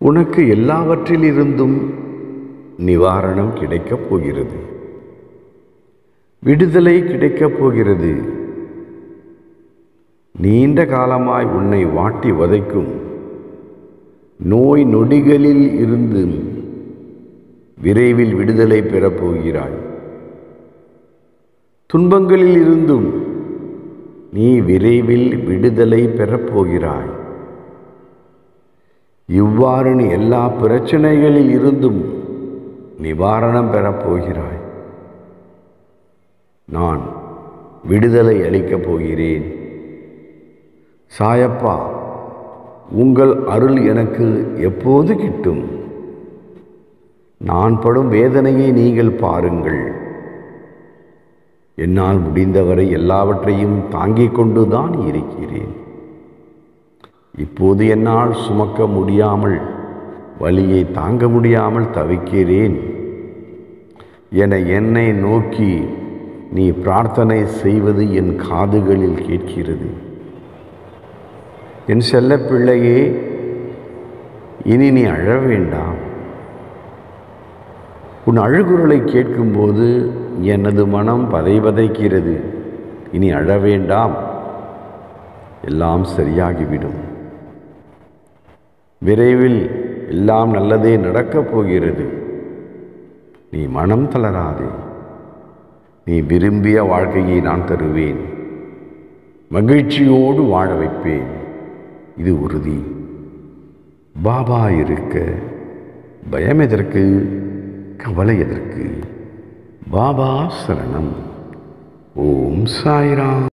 உனக்கு எல்லாவற்றிலிருந்தும் நிவாரணம் கிடைக்கப் போகிறது விடுதலை கிடைக்கப் போகிறது நீண்ட காலமாய் உன்னை வாட்டி வதைக்கும் நோய் நொடிகளில் இருந்து விரைவில் விடுதலை பெறப் போகிறாய் துன்பங்களில் இருந்தும் நீ விரைவில் விடுதலை பெறப் போகிறாய் இவ்வாறு நீ எல்லா பிரச்சனைகளில் இருந்தும் நிவாரணம் பெறப் போகிறாய் நான் விடுதலை அளிக்கப் போகிறேன் சாயப்பா உங்கள் அருள் எனக்கு எப்போது கிட்டும் நான் படும் வேதனையை நீங்கள் பாருங்கள் என்னால் முடிந்தவரை எல்லாவற்றையும் தாங்கிக் கொண்டுதான் இருக்கிறேன் இப்போது என்னால் சுமக்க முடியாமல் வலியை தாங்க முடியாமல் தவிக்கிறேன் என என்னை நோக்கி நீ பிரார்த்தனை செய்வது என் காதுகளில் கேட்கிறது என் செல்ல பிள்ளையே இனி நீ அழ வேண்டாம் உன் அழுகுரலை கேட்கும்போது எனது மனம் பதை பதைக்கிறது இனி அழ வேண்டாம் எல்லாம் சரியாகிவிடும் விரைவில் எல்லாம் நல்லதே நடக்கப் போகிறது நீ மனம் தளராதே நீ விரும்பிய வாழ்க்கையை நான் தருவேன் மகிழ்ச்சியோடு வாழ வைப்பேன் இது உறுதி பாபா இருக்க பயம் எதற்கு கவலை எதற்கு பாபா சரணம் ஓம் சாய்ராம்